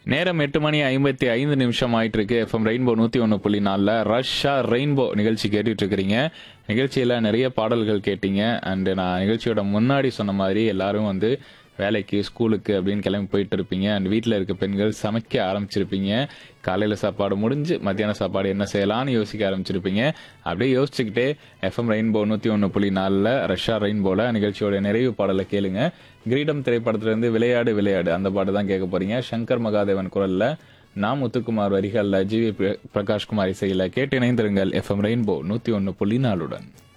நேரம் எட்டு மணி ஐம்பத்தி ஐந்து நிமிஷம் ஆயிட்டு இருக்கு எஃப்எம் ரெயின்போ நூற்றி ஒன்று புள்ளி நாலில் ரஷ்ஷா ரெயின்போ நிகழ்ச்சி கேட்டுட்டு இருக்கிறீங்க நிகழ்ச்சியில் நிறைய பாடல்கள் கேட்டீங்க அண்டு நான் நிகழ்ச்சியோட முன்னாடி சொன்ன மாதிரி எல்லாரும் வந்து வேலைக்கு ஸ்கூலுக்கு அப்படின்னு கிளம்பி போயிட்டு இருப்பீங்க அண்ட் வீட்டில் இருக்க பெண்கள் சமைக்க ஆரம்பிச்சிருப்பீங்க காலையில் சாப்பாடு முடிஞ்சு மத்தியான சாப்பாடு என்ன செய்யலாம்னு யோசிக்க ஆரம்பிச்சிருப்பீங்க அப்படியே யோசிச்சுக்கிட்டே எஃப்எம் ரெயின்போ நூற்றி ஒன்று புள்ளி நாலில் ரஷ்யா ரெயின்போல நிகழ்ச்சியோட நிறைவு பாடலை கேளுங்க கிரீடம் திரைப்படத்திலிருந்து விளையாடு விளையாடு அந்த பாட்டு தான் கேட்க போறீங்க சங்கர் மகாதேவன் குரல்ல நான் முத்துக்குமார் வரிகளில் ஜிவி பிரகாஷ்குமார் இசையில் கேட்டு இணைந்திருங்கள் எஃப்எம் ரெயின்போ நூற்றி ஒன்று புள்ளி நாலுடன்